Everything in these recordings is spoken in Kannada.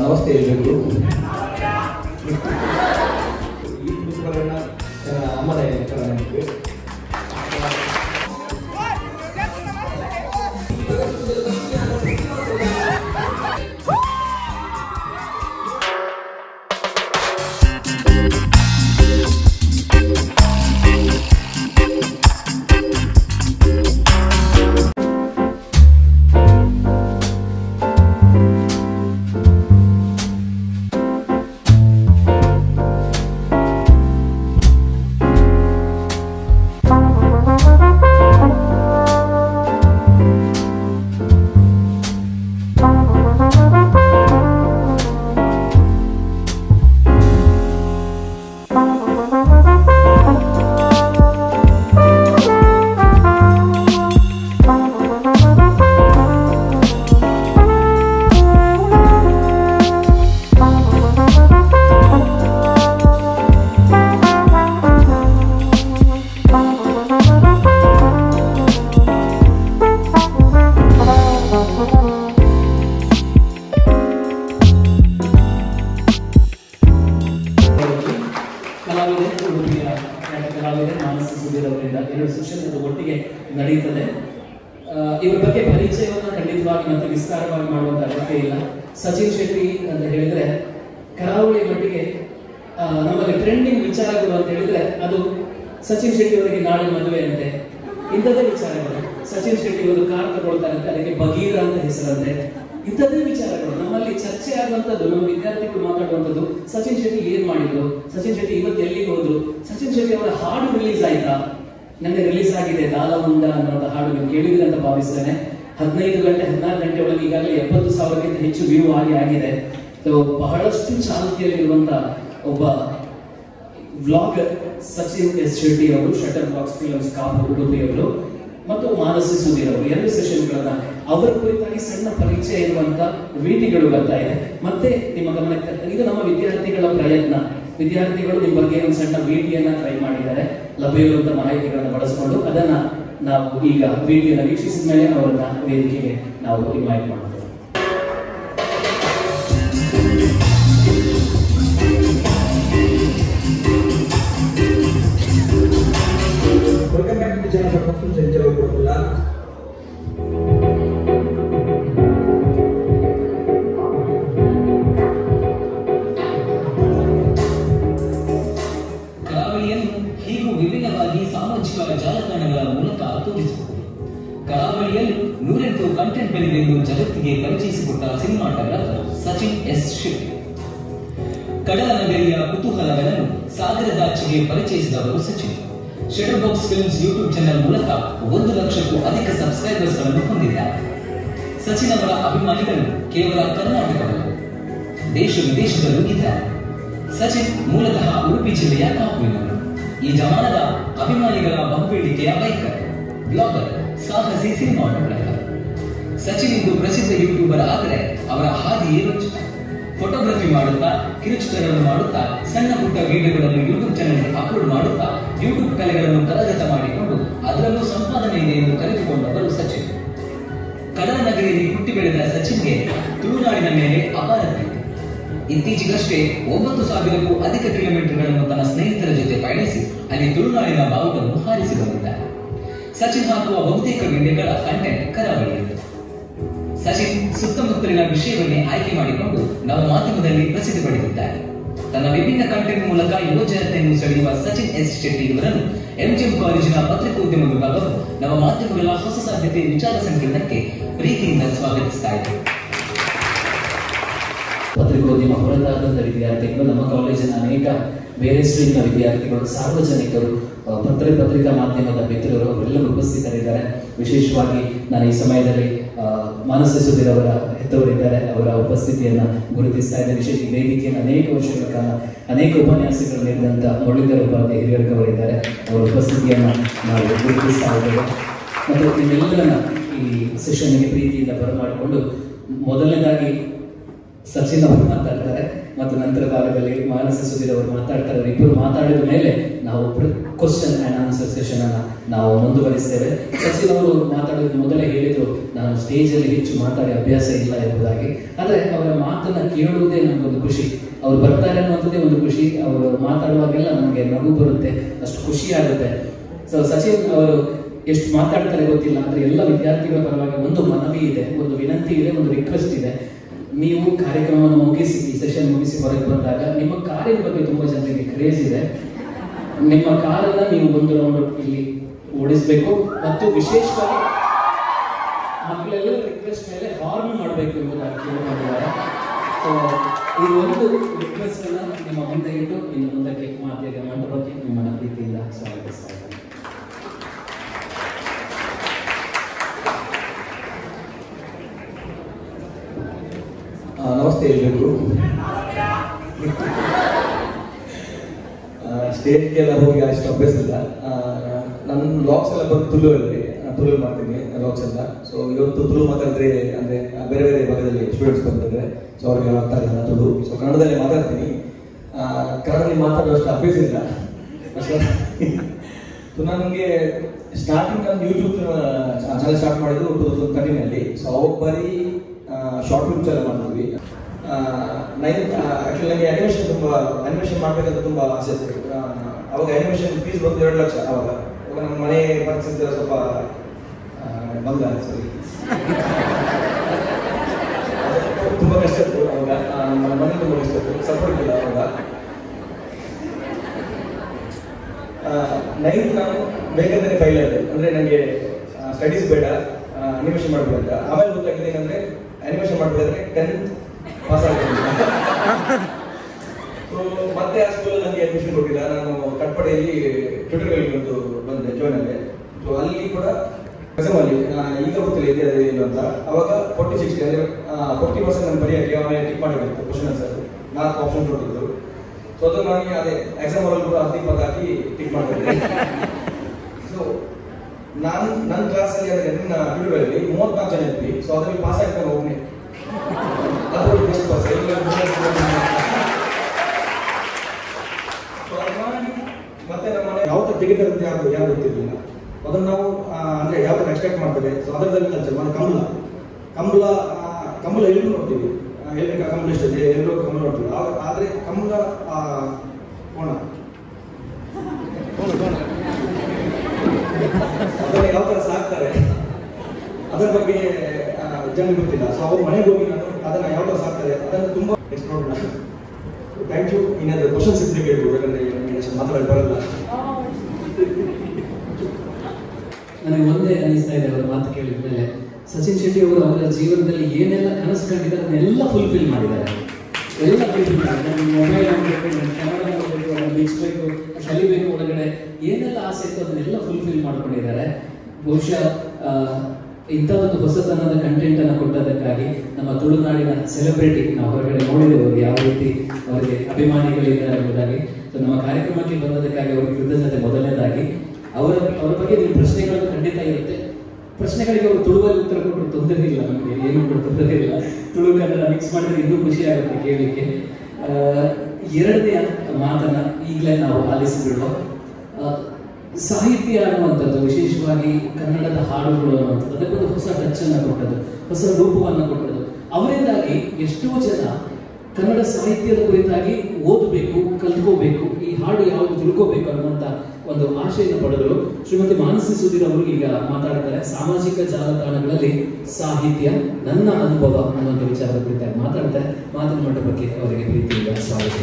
ಅವಸ್ಥೆ ಇರಬೇಕು ಈ ಪುಸ್ತಕಗಳನ್ನ ನನ್ನ ಅಮ್ಮನ ಹೆಸರು ನನಗೆ ಕಲಾವಿದೆ ಉಡುಪಿಯ ನಾಟಕ ಕಲಾವಿದೆ ಮಾನಸ ಸುಧೀರ್ ಅವರಿಂದ ಎರಡು ಸೆಷನ್ ಅದು ಒಟ್ಟಿಗೆ ನಡೆಯುತ್ತದೆ ಆ, ಇವ್ರ ಬಗ್ಗೆ ಪರಿಚಯವನ್ನು ಖಂಡಿತವಾಗಿ ಮತ್ತೆ ವಿಸ್ತಾರವಾಗಿ ಮಾಡುವಂತ ಅಗತ್ಯ ಇಲ್ಲ ಸಚಿನ್ ಶೆಟ್ಟಿ ಅಂತ ಹೇಳಿದ್ರೆ ಕರಾವಳಿ ಮಟ್ಟಿಗೆ ಆ, ನಮ್ಮಲ್ಲಿ ಟ್ರೆಂಡಿಂಗ್ ವಿಚಾರಗಳು ಅಂತ ಹೇಳಿದ್ರೆ ಅದು ಸಚಿನ್ ಶೆಟ್ಟಿ ಅವರಿಗೆ ನಾಳೆ ಮದುವೆ ಅಂತೆ ಇಂಥದ್ದೇ ವಿಚಾರಗಳು ಸಚಿನ್ ಶೆಟ್ಟಿ ಒಂದು ಕಾರ್ ತಗೊಳ್ತಾರಂತೆ ಅದಕ್ಕೆ ಬಗೀರ ಅಂತ ಹೆಸರಂತೆ ಇಂಥದ್ದೇ ವಿಚಾರಗಳು ನಮ್ಮಲ್ಲಿ ಚರ್ಚೆ ಆಗುವಂಥದ್ದು ನಮ್ಮ ವಿದ್ಯಾರ್ಥಿಗಳು ಮಾತಾಡುವಂಥದ್ದು ಸಚಿನ್ ಶೆಟ್ಟಿ ಏನ್ ಮಾಡಿದ್ರು ಸಚಿನ್ ಶೆಟ್ಟಿ ಇವತ್ತು ಎಲ್ಲಿಗೆ ಹೋದ್ರು ಸಚಿನ್ ಶೆಟ್ಟಿ ಅವರ ಹಾಡು ರಿಲೀಸ್ ಆಯ್ತಾ ನನಗೆ ರಿಲೀಸ್ ಆಗಿದೆ ದಾಲಮುಂಡ ಅನ್ನುವಂಥ ಹಾಡು ನೀವು ಕೇಳಿದ್ರೆ ಅಂತ ಭಾವಿಸ್ತೇನೆ ಹದಿನೈದು ಗಂಟೆ ಹದಿನಾರು ಗಂಟೆ ಒಳಗೆ ಈಗಾಗಲೇ ಎಪ್ಪತ್ತು ಸಾವಿರಕ್ಕಿಂತ ಹೆಚ್ಚು ವ್ಯೂ ಆಗಿ ಆಗಿದೆ ಸೊ ಬಹಳಷ್ಟು ಚಾಲ್ತಿಯಲ್ಲಿರುವಂತ ಒಬ್ಬ ವ್ಲಾಗರ್ ಸಚಿನ್ ಎಸ್ ಶೆಟ್ಟಿ ಅವರು ಶಟರ್ ಬಾಕ್ಸ್ ಫಿಲ್ಮ್ಸ್ ಕಾಪು ಉಡುಪಿಯವರು ಮತ್ತು ಮಾನಸಿ ಸುಧೀರ್ ಅವರು ಎರಡು ಸೆಷನ್ಗಳನ್ನ ಅವರ ಕುರಿತಾಗಿ ಸಣ್ಣ ಪರಿಚಯ ಇರುವಂತ ವಿಟಿಗಳು ಬರ್ತಾ ಇದೆ ಮತ್ತೆ ನಿಮ್ಮ ಗಮನಕ್ಕೆ ಇದು ನಮ್ಮ ವಿದ್ಯಾರ್ಥಿಗಳ ಪ್ರಯತ್ನ ವಿದ್ಯಾರ್ಥಿಗಳು ನಿಮ್ಮ ಬಗ್ಗೆ ಒಂದು ಸಣ್ಣ ವಿಟಿಯನ್ನ ಟ್ರೈ ಮಾಡಿದ್ದಾರೆ ಲಭ್ಯ ಇರುವಂತ ಮಾಹಿತಿಗಳನ್ನ ಬಳಸಿಕೊಂಡು ಅದನ್ನ ನಾವು ಈಗ ವಿಟಿಯನ್ನ ವೀಕ್ಷಿಸಿದ ಮೇಲೆ ಅವರನ್ನ ವೇದಿಕೆಗೆ ನಾವು ಇನ್ವೈಟ್ ಮಾಡ್ತೇವೆ Welcome back to the channel of Films and Java Kurkula. ಕರಾವಳಿಯನ್ನು ಹೀಗೂ ವಿಭಿನ್ನವಾಗಿ ಸಾಮಾಜಿಕ ಜಾಲತಾಣಗಳ ಮೂಲಕ ತೋರಿಸಬಹುದು ಕರಾವಳಿಯಲ್ಲಿ ನೂರೆಂಟು ಕಂಟೆಂಟ್ಗಳಿವೆ ಎಂದು ಜಗತ್ತಿಗೆ ಪರಿಚಯಿಸಿಕೊಟ್ಟ ಸಿನಿಮಾಟೋಗ್ರಾಫರ್ ಸಚಿನ್ ಎಸ್ ಶೆಟ್ಟಿ ಕಡಲ ನಗರಿಯ ಕುತೂಹಲಗಳನ್ನು ಸಾಗರದಾಚೆಗೆ ಪರಿಚಯಿಸಿದವರು Sachin shutter box films YouTube channel ಮೂಲಕ ಒಂದು ಲಕ್ಷಕ್ಕೂ ಅಧಿಕ ಸಬ್ಸ್ಕ್ರೈಬರ್ಸ್ ಗಳನ್ನು ಹೊಂದಿದ್ದಾರೆ ಸಚಿನ್ ಅವರ ಅಭಿಮಾನಿಗಳು ಕೇವಲ ಕರ್ನಾಟಕವಲ್ಲ ದೇಶ ವಿದೇಶದಲ್ಲೂ ಇದ್ದಾರೆ ಸಚಿನ್ ಮೂಲತಃ ಉಡುಪಿ ಜಿಲ್ಲೆಯ ಕಾಪುವಿನವರು ಈ ಜಮಾನದ ಅಭಿಮಾನಿಗಳ ಬಹುಬೇಡಿಕೆಯ ಬೈಕರ್ ಬ್ಲಾಗರ್ ಸಾಹಸಿ ಸಿನಿಮಾಟೋಗ್ರಾಫರ್ ಸಚಿನ್ ಇಂದು ಪ್ರಸಿದ್ಧ ಯೂಟ್ಯೂಬರ್ ಆದರೆ ಅವರ ಹಾದಿಯೇ ರೋಚಕ ಫೋಟೋಗ್ರಫಿ ಮಾಡುತ್ತಾ ಕಿರುಚಿತ್ರಗಳನ್ನು ಮಾಡುತ್ತಾ ಸಣ್ಣ ಪುಟ್ಟ ವಿಡಿಯೋಗಳನ್ನು ಯೂಟ್ಯೂಬ್ ಚಾನೆಲ್ಗೆ ಅಪ್ಲೋಡ್ ಮಾಡುತ್ತಾ ಯೂಟ್ಯೂಬ್ ಕಲೆಗಳನ್ನು ಕರಗತ ಮಾಡಿಕೊಂಡು ಅದರಲ್ಲೂ ಸಂಪಾದನೆ ಇದೆ ಎಂದು ಕರೆದುಕೊಂಡವರು ಸಚಿನ್ ಕಡಲ ನಗರಿಯಲ್ಲಿ ಹುಟ್ಟಿ ಬೆಳೆದ ಸಚಿನ್ಗೆ ತುಳುನಾಡಿನ ಮೇಲೆ ಅಪಾರ ಪ್ರೀತಿ ಇತ್ತೀಚೆಗಷ್ಟೇ ಒಂಬತ್ತು ಸಾವಿರಕ್ಕೂ ಅಧಿಕ ಕಿಲೋಮೀಟರ್ಗಳನ್ನು ತನ್ನ ಸ್ನೇಹಿತರ ಜೊತೆ ಪಯಣಿಸಿ ಅಲ್ಲಿ ತುಳುನಾಡಿನ ಬಾವುಟವನ್ನು ಹಾರಿಸಿ ಬಂದಿದ್ದಾರೆ ಸಚಿನ್ ಹಾಕುವ ಬಹುತೇಕ ವಿಡಿಯೋಗಳ ಕಂಟೆಂಟ್ ಕರಾವಳಿಯದ್ದು ಸಚಿನ್ ಸುತ್ತಮುತ್ತಲಿನ ವಿಷಯವನ್ನೇ ಆಯ್ಕೆ ಮಾಡಿಕೊಂಡು ನವ ಮಾಧ್ಯಮದಲ್ಲಿ ಪ್ರಸಿದ್ಧಿ ಪಡೆದಿದ್ದಾರೆ ತನ್ನ ವಿಭಿನ್ನ ಕಂಟೆಂಟ್ ಮೂಲಕ ಯುವ ಜನತೆಯನ್ನು ಸೆಳೆಯುವ ಸಚಿನ್ ಎಸ್ ಶೆಟ್ಟಿ ಇವರನ್ನು ಎಂಜಿಎಂ ಕಾಲೇಜಿನ ಪತ್ರಿಕೋದ್ಯಮ ವಿಭಾಗವು ನವ ಮಾಧ್ಯಮಗಳ ಹೊಸ ಸಾಧ್ಯತೆ ವಿಚಾರ ಸಂಕಿರಣಕ್ಕೆ ಪ್ರೀತಿಯಿಂದ ಸ್ವಾಗತಿಸ್ತಾ ಇದೆ ಪತ್ರಿಕೋದ್ಯಮ ಹೊರತಾದಂಥ ವಿದ್ಯಾರ್ಥಿಗಳು ನಮ್ಮ ಕಾಲೇಜಿನ ಅನೇಕ ಬೇರೆ ಸ್ಟ್ರೀಮ್ನ ವಿದ್ಯಾರ್ಥಿಗಳು ಸಾರ್ವಜನಿಕರು ಆ, ಪತ್ರ ಪತ್ರಿಕಾ ಮಾಧ್ಯಮದ ಮಿತ್ರರು ಅವರೆಲ್ಲರೂ ಉಪಸ್ಥಿತರಿದ್ದಾರೆ ವಿಶೇಷವಾಗಿ ನಾನು ಈ ಸಮಯದಲ್ಲಿ ಆ, ಮಾನಸ ಸುಧೀರ್ ಅವರ ಹೆತ್ತವರಿದ್ದಾರೆ ಅವರ ಉಪಸ್ಥಿತಿಯನ್ನ ಗುರುತಿಸ್ತಾ ಇದ್ದೇನೆ ವಿಶೇಷ ಈ ವೇದಿಕೆಯನ್ನು ಅನೇಕ ವರ್ಷಗಳ ಕಾಲ ಅನೇಕ ಉಪನ್ಯಾಸಗಳು ನೀಡಿದಂಥ ಮುರಳೀಧರ ಉಪಾಧ್ಯಾಯ ಹಿರಿಯರ್ಗವರಿದ್ದಾರೆ ಅವರ ಉಪಸ್ಥಿತಿಯನ್ನ ನಾವು ಗುರುತಿಸ್ತಾ ಇದ್ದೇವೆ ಮತ್ತು ನಿಮ್ಮೆಲ್ಲರನ್ನ ಈ ಸೆಷನ್ಗೆ ಪ್ರೀತಿಯಿಂದ ಬರಮಾಡಿಕೊಂಡು ಮೊದಲನೇದಾಗಿ ಸಚಿನ್ ಅವರು ಮಾತಾಡ್ತಾರೆ ಮತ್ತು ನಂತರ ಭಾಗದಲ್ಲಿ ಮಾನಸ ಸುಧೀರ್ ಅವರು ಮಾತಾಡ್ತಾರೆ ಇಬ್ಬರು ಮಾತಾಡಿದ ಮೇಲೆ ನಾವು ಕ್ವಶನ್ ಆ್ಯಂಡ್ ಆನ್ಸರ್ ಸೆಷನ್ ಅನ್ನ ನಾವು ಮುಂದುವರಿಸ್ತೇವೆ ಸಚಿನ್ ಅವರು ಮಾತಾಡೋದು ಮೊದಲೇ ಹೇಳಿದ್ರು ನಾನು ಸ್ಟೇಜಲ್ಲಿ ಹೆಚ್ಚು ಮಾತಾಡಿ ಅಭ್ಯಾಸ ಇಲ್ಲ ಎಂಬುದಾಗಿ ಆದರೆ ಅವರ ಮಾತನ್ನ ಕೇಳುವುದೇ ನಮಗೊಂದು ಖುಷಿ ಅವ್ರು ಬರ್ತಾರೆ ಅನ್ನುವಂಥದ್ದೇ ಒಂದು ಖುಷಿ ಅವರು ಮಾತಾಡುವಾಗೆಲ್ಲ ನಮಗೆ ನಗು ಬರುತ್ತೆ ಅಷ್ಟು ಖುಷಿ ಆಗುತ್ತೆ ಸೊ ಸಚಿನ್ ಅವರು ಎಷ್ಟು ಮಾತಾಡ್ತಾರೆ ಗೊತ್ತಿಲ್ಲ ಆದರೆ ಎಲ್ಲ ವಿದ್ಯಾರ್ಥಿಗಳ ಪರವಾಗಿ ಒಂದು ಮನವಿ ಇದೆ ಒಂದು ವಿನಂತಿ ಇದೆ ಒಂದು ರಿಕ್ವೆಸ್ಟ್ ಇದೆ ನೀವು ಕಾರ್ಯಕ್ರಮವನ್ನು ಮುಗಿಸಿ ಈ ಸೆಷನ್ ಮುಗಿಸಿ ಹೊರಗೆ ಬಂದಾಗ ನಿಮ್ಮ ಕಾರಿನ ಬಗ್ಗೆ ತುಂಬಾ ಜನರಿಗೆ ಕ್ರೇಜ್ ಇದೆ ನಿಮ್ಮ ಕಾರನ್ನ ನೀವು ಒಂದು ರೌಂಡ್ ಇಲ್ಲಿ ಓಡಿಸಬೇಕು ಮತ್ತು ವಿಶೇಷವಾಗಿ ಮಕ್ಕಳೆಲ್ಲ ರಿಕ್ವೆಸ್ಟ್ ಮೇಲೆ ಹಾರ್ನ್ ಮಾಡಬೇಕು ಎಂಬುದಾಗಿ ಕೇಳಿಕೊಂಡಿದ್ದಾರೆ ಸೊ ಈ ಒಂದು ರಿಕ್ವೆಸ್ಟ್ ಅನ್ನ ನಿಮ್ಮ ಮುಂದೆ ಇಟ್ಟು ಇನ್ನು ಮುಂದಕ್ಕೆ ಮಾತಿಗೆ ಮಂಟಪಕ್ಕೆ ನಿಮ್ಮನ್ನ ಪ್ರೀತಿಯಿಂದ ಸ್ವಾಗತಿಸ್ತಾ ಇದ್ದೇನೆ ಆ, ನಮಸ್ತೆ ಎಲ್ರಿಗೂ ಸ್ಟೇಜ್ಗೆಲ್ಲ ಹೋಗಿ ಅಷ್ಟು ಅಭ್ಯಾಸ ಇಲ್ಲ ಆ, ನನ್ನ ಲಾಕ್ಸ್ ಎಲ್ಲ ಬಂದು ತುಳುವಲ್ಲಿ ತುಳು ಮಾಡ್ತೀನಿ ಲಾಕ್ಸ್ ಎಲ್ಲ ಸೊ ಇವತ್ತು ತುಳು ಮಾತಾಡಿದ್ರೆ ಅಂದ್ರೆ ಆ, ಬೇರೆ ಬೇರೆ ಭಾಗದಲ್ಲಿ ಸ್ಟೂಡೆಂಟ್ಸ್ ಬರ್ತಾರೆ ಸೊ ಅವ್ರಿಗೆ ಅರ್ಥ ಆಗಲ್ಲ ತುಳು ಸೊ ಕನ್ನಡದಲ್ಲಿ ಮಾತಾಡ್ತೀನಿ ಆ, ಕನ್ನಡದಲ್ಲಿ ಮಾತಾಡುವಷ್ಟು ಅಭ್ಯಾಸ ಇಲ್ಲ ಸೊ ನನಗೆ ಸ್ಟಾರ್ಟಿಂಗ್ ನಾನು ಯೂಟ್ಯೂಬ್ ಚಾನಲ್ ಸ್ಟಾರ್ಟ್ ಮಾಡಿದ್ದು ಟೂ ತೌಸಂಡ್ ತರ್ಟೀನಲ್ಲಿ ಸೊ ಅವಾಗ ಬರೀ ಶಾರ್ಟ್ ಫಿಲ್ಮ್ಸ್ ಎಲ್ಲ ಮಾಡ್ತಿದ್ವಿ ನೈನ್ ಆಕ್ಚುಲಿ ನನಗೆ ಅನಿಮೇಷನ್ ತುಂಬಾ ಅನಿಮೇಷನ್ ಮಾಡ್ಬೇಕಂತ ತುಂಬಾ ಆಸೆ ಇತ್ತು ಆ, ಅವಾಗ ಅನಿಮೇಷನ್ ಫೀಸ್ ಬಂದು ಎರಡು ಲಕ್ಷ ಅವಾಗ ಅವಾಗ ನಮ್ಮ ಮನೆ ಪರಿಸ್ಥಿತಿ ಎಲ್ಲ ಸ್ವಲ್ಪ ಆ, ಬಂಗಾರ ಸರಿ ತುಂಬಾ ಕಷ್ಟ ಇತ್ತು ಅವಾಗ ಆ, ನಮ್ಮ ಮನೆ ತುಂಬಾ ಕಷ್ಟ ಇತ್ತು ಸಪೋರ್ಟ್ ಇಲ್ಲ ಅವಾಗ ನೈನ್ತ್ ನಾನು ಬೇಗಂದ್ರೆ ಫೈಲ್ ಆದೆ ಅಂದ್ರೆ ನನಗೆ ಸ್ಟಡೀಸ್ ಬೇಡ ಅನಿಮೇಷನ್ ಮಾಡಬೇಡ ಅಂತ ಆಮೇಲೆ ಗೊತ್ತಾಗಿದೆ ಏನಂದ್ರೆ ಅನಿಮೇಷನ್ ಮಾಡಬೇಕಾದ್ರೆ ಟೆಂತ್ ಪಾಸ್ ಆಗ್ತೀನಿ ಸೊ ಮತ್ತೆ ಆ ಸ್ಕೂಲಲ್ಲಿ ನನಗೆ ಅಡ್ಮಿಷನ್ ಕೊಟ್ಟಿಲ್ಲ ನಾನು ಕಟ್ಪಡೆಯಲ್ಲಿ ಟ್ಯೂಟರ್ಗಳಿಗೆ ಬಂದು ಬಂದೆ ಜಾಯ್ನ್ ಆದೆ ಸೊ ಅಲ್ಲಿ ಕೂಡ ಅಲ್ಲಿ ಈಗ ಗೊತ್ತಿಲ್ಲ ಇದೆ ಅದೇ ಇಲ್ಲ ಅಂತ ಅವಾಗ ಫೋರ್ಟಿ ಸಿಕ್ಸ್ಟಿ ಅಂದ್ರೆ ಫೋರ್ಟಿ ಪರ್ಸೆಂಟ್ ನಾನು ಬರೆಯೋಕ್ಕೆ ಅವನೇ ಟಿಕ್ ಮಾಡಿಬಿಟ್ಟು ಕ್ವಶನ್ ಆನ್ಸರ್ ನಾಲ್ಕು ಆಪ್ಷನ್ ಕೊಟ್ಟಿದ್ರು ಸೊ ಅದು ನನಗೆ ಅದೇ ಎಕ್ಸಾಮ್ ಅಲ್ಲಿ ಕೂಡ ಹತ್ತು ಇಪ್ಪತ್ತು ಹಾಕಿ ಟಿಕ್ ಮಾಡ್ತಿದ್ದೆ ಸೊ ನಾನು ನನ್ನ ಕ್ಲಾಸಲ್ಲಿ ಅಂದ್ರೆ ನನ್ನ ಟ್ಯೂಟರಲ್ಲಿ ಮೂವತ್ನಾಲ್ಕು ಜನ ಇದ್ವಿ ಸೊ ಅದರಲ್ಲಿ ಪಾಸ್ ಆಗ್ತಾನೆ ಒಬ್ಬನೇ ಅದು ಬೆಸ್ಟ್ ಪಾಸ್ ಮತ್ತೆ ನಮ್ಮ ಮನೆ ಯಾವ ತರ ತೆಗಿತಾರೆ ಅಂತ ಯಾರು ಯಾರು ಗೊತ್ತಿರಲಿಲ್ಲ ಅದನ್ನ ನಾವು ಆ, ಅಂದ್ರೆ ಯಾವ ತರ ಎಕ್ಸ್ಪೆಕ್ಟ್ ಮಾಡ್ತಾರೆ ಸೊ ಅದರಲ್ಲಿ ಕಲ್ಚರ್ ಮತ್ತೆ ಕಂಬಳ ಕಂಬಳ ಆ, ಕಂಬಳ ಎಲ್ಲರೂ ನೋಡ್ತೀವಿ ಆ, ಎಲ್ಲಿ ಕಂಬಳ ಇಷ್ಟ ಎಲ್ಲರೂ ಕಂಬಳ ನೋಡ್ತೀವಿ ಆ- ಆದ್ರೆ ಕಂಬಳ ಆ, ಕೋಣ ಅದನ್ನ ಯಾವ ತರ ಸಾಕ್ತಾರೆ ಅದರ ಬಗ್ಗೆ ಆ, ಜನರಿಗೆ ಗೊತ್ತಿಲ್ಲ ಸೊ ಅವ್ರ ಮನೆಗೆ ಹೋಗಿ ನಾನು ಅದನ್ನ ಯಾವ ತರ ಸಾಕ್ತಾರೆ ಅದನ್ನ ತುಂಬಾ ಎಕ್ಸ್ಪ್ಲೋರ್ ಮಾಡಿ ಥ್ಯಾಂಕ್ ಯು ಏನಾದ್ರು ಕ್ವಶನ್ಸ್ ಇದ್ರೆ ಕೇಳ್ಬೋದು ಯಾಕಂದ್ರೆ ನನಗೆ ಅಷ್ಟು ಮಾತಾಡಕ್ಕೆ ಬರಲ್ಲ ನನಗೆ ಒಂದೇ ಅನಿಸ್ತಾ ಇದೆ ಅವರ ಮಾತು ಕೇಳಿದ ಮೇಲೆ ಸಚಿನ್ ಶೆಟ್ಟಿ ಅವರು ಅವರ ಜೀವನದಲ್ಲಿ ಏನೆಲ್ಲ ಕನಸು ಕಂಡಿದ್ದಾರೆ ಅದನ್ನೆಲ್ಲ ಫುಲ್ಫಿಲ್ ಮಾಡಿದ್ದಾರೆ ಎಲ್ಲ ಫುಲ್ಫಿಲ್ ಮಾಡಿದ್ದಾರೆ ಮೊಬೈಲ್ ಆಗಬೇಕು ಕ್ಯಾಮರಾ ಆಗಬೇಕು ಅದನ್ನು ಬಿಚ್ಚಬೇಕು ಕಲಿಬೇಕು ಒಳಗಡೆ ಏನೆಲ್ಲ ಆಸೆ ಇತ್ತು ಅದನ್ನೆಲ್ಲ ಫುಲ್ಫಿಲ್ ಮಾಡ್ಕೊಂಡಿದ್ದಾರೆ ಬಹುಶಃ ಆ, ಇಂಥ ಒಂದು ಹೊಸತನದ ಕಂಟೆಂಟ್ ಅನ್ನು ಕೊಟ್ಟದಕ್ಕಾಗಿ ನಮ್ಮ ತುಳುನಾಡಿನ ಸೆಲೆಬ್ರಿಟಿ ನಾವು ಹೊರಗಡೆ ನೋಡಿದೆವು ಯಾವ ರೀತಿ ಅವರಿಗೆ ಅಭಿಮಾನಿಗಳಿದ್ದಾರೆ ಎಂಬುದಾಗಿ ಸೊ ನಮ್ಮ ಕಾರ್ಯಕ್ರಮಕ್ಕೆ ಬಂದದಕ್ಕಾಗಿ ಅವರಿಗೆ ಕೃತಜ್ಞತೆ ಮೊದಲನೇದಾಗಿ ಅವರ ಅವರ ಬಗ್ಗೆ ನೀವು ಪ್ರಶ್ನೆಗಳು ಖಂಡಿತ ಇರುತ್ತೆ ಪ್ರಶ್ನೆಗಳಿಗೆ ಅವರು ತುಳುವಲ್ಲಿ ಉತ್ತರ ಕೊಟ್ಟರು ತೊಂದರೆ ಇಲ್ಲ ನಮಗೆ ಏನು ಕೂಡ ತೊಂದರೆ ಇಲ್ಲ ತುಳು ಕನ್ನಡ ಮಿಕ್ಸ್ ಮಾಡಿದ್ರೆ ಇನ್ನೂ ಖುಷಿ ಆಗುತ್ತೆ ಕೇಳಲಿಕ್ಕೆ ಆ, ಎರಡನೆಯ ಮಾತನ್ನ ಈಗಲೇ ನಾವು ಆಲಿಸಿಬಿಡುವ ಆ, ಸಾಹಿತ್ಯ ಅನ್ನುವಂಥದ್ದು ವಿಶೇಷವಾಗಿ ಕನ್ನಡದ ಹಾಡುಗಳು ಅನ್ನುವಂಥದ್ದು ಅದಕ್ಕೊಂದು ಹೊಸ ಟಚ್ ಅನ್ನ ಕೊಟ್ಟದ್ದು ಹೊಸ ರೂಪವನ್ನು ಕೊಟ್ಟದ್ದು ಅವರಿಂದಾಗಿ ಎಷ್ಟೋ ಜನ ಕನ್ನಡ ಸಾಹಿತ್ಯದ ಕುರಿತಾಗಿ ಓದಬೇಕು ಕಲ್ತ್ಕೋಬೇಕು ಈ ಹಾಡು ಯಾವುದು ತಿಳ್ಕೋಬೇಕು ಅನ್ನುವಂತ ಒಂದು ಆಶೆಯನ್ನು ಪಡೆದರು ಶ್ರೀಮತಿ ಮಾನಸಿ ಸುಧೀರ್ ಅವರು ಈಗ ಮಾತಾಡ್ತಾರೆ ಸಾಮಾಜಿಕ ಜಾಲತಾಣಗಳಲ್ಲಿ ಸಾಹಿತ್ಯ ನನ್ನ ಅನುಭವ ಅನ್ನುವಂಥ ವಿಚಾರದ ಕುರಿತಾಗಿ ಮಾತಾಡ್ತಾರೆ ಮಾತಿನ ಮಂಟಪಕ್ಕೆ ಅವರಿಗೆ ಪ್ರೀತಿಯಿಂದ ಸ್ವಾಗತ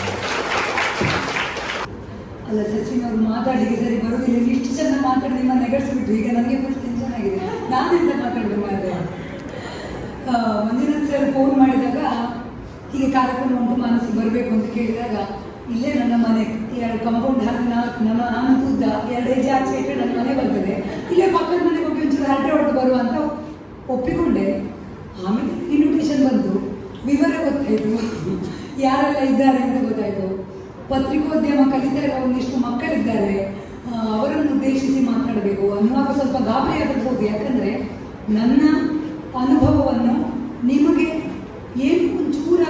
ಅಲ್ಲ ಸಚಿನ್ ಅವರು ಮಾತಾಡ್ಲಿಕ್ಕೆ ಸರಿ ಬರುವುದಿಲ್ಲ ಇಲ್ಲಿ ಇಷ್ಟು ಚೆಂದ ಮಾತಾಡಿ ನಿಮ್ಮ ನೆಗಡಿಸ್ಬಿಟ್ರು ಈಗ ನನಗೆ ಫುಲ್ ಟೆನ್ಷನ್ ಆಗಿದೆ ನಾನೆಂತ ಮಾತಾಡಿದೆ ಮಾತೆ ಮಂಜುನಾಥ್ ಸರ್ ಫೋನ್ ಮಾಡಿದಾಗ ಹೀಗೆ ಕಾರ್ಯಕ್ರಮ ಉಂಟು ಮಾನಸಿ ಬರಬೇಕು ಅಂತ ಕೇಳಿದಾಗ ಇಲ್ಲೇ ನನ್ನ ಮನೆ ಎರಡು ಕಂಪೌಂಡ್ ಹಾಕಿ ನಾಲ್ಕು ನನ್ನ ನಾನು ಉದ್ದ ಎರಡು ಹೆಜ್ಜೆ ಆಚೆ ಇಟ್ಟರೆ ನನ್ನ ಮನೆ ಬರ್ತದೆ ಇಲ್ಲೇ ಪಕ್ಕದ ಮನೆಗೆ ಹೋಗಿ ಒಂಚೂರು ಹರಟೆ ಹೊಡೆದು ಬರುವ ಅಂತ ಒಪ್ಪಿಕೊಂಡೆ ಆಮೇಲೆ ಇನ್ವಿಟೇಷನ್ ಬಂತು ವಿವರ ಗೊತ್ತಾಯಿತು ಯಾರೆಲ್ಲ ಇದ್ದಾರೆ ಅಂತ ಗೊತ್ತಾಯಿತು ಪತ್ರಿಕೋದ್ಯಮ ಕಲಿತಾ ಇರೋ ಒಂದಿಷ್ಟು ಮಕ್ಕಳಿದ್ದಾರೆ ಆ, ಅವರನ್ನು ಉದ್ದೇಶಿಸಿ ಮಾತಾಡಬೇಕು ಅನ್ನುವಾಗ ಸ್ವಲ್ಪ ಗಾಬರಿ ಆಗಿರ್ಬೋದು ಯಾಕಂದ್ರೆ ನನ್ನ ಅನುಭವವನ್ನು ನಿಮಗೆ ಏನು ಒಂಚೂರ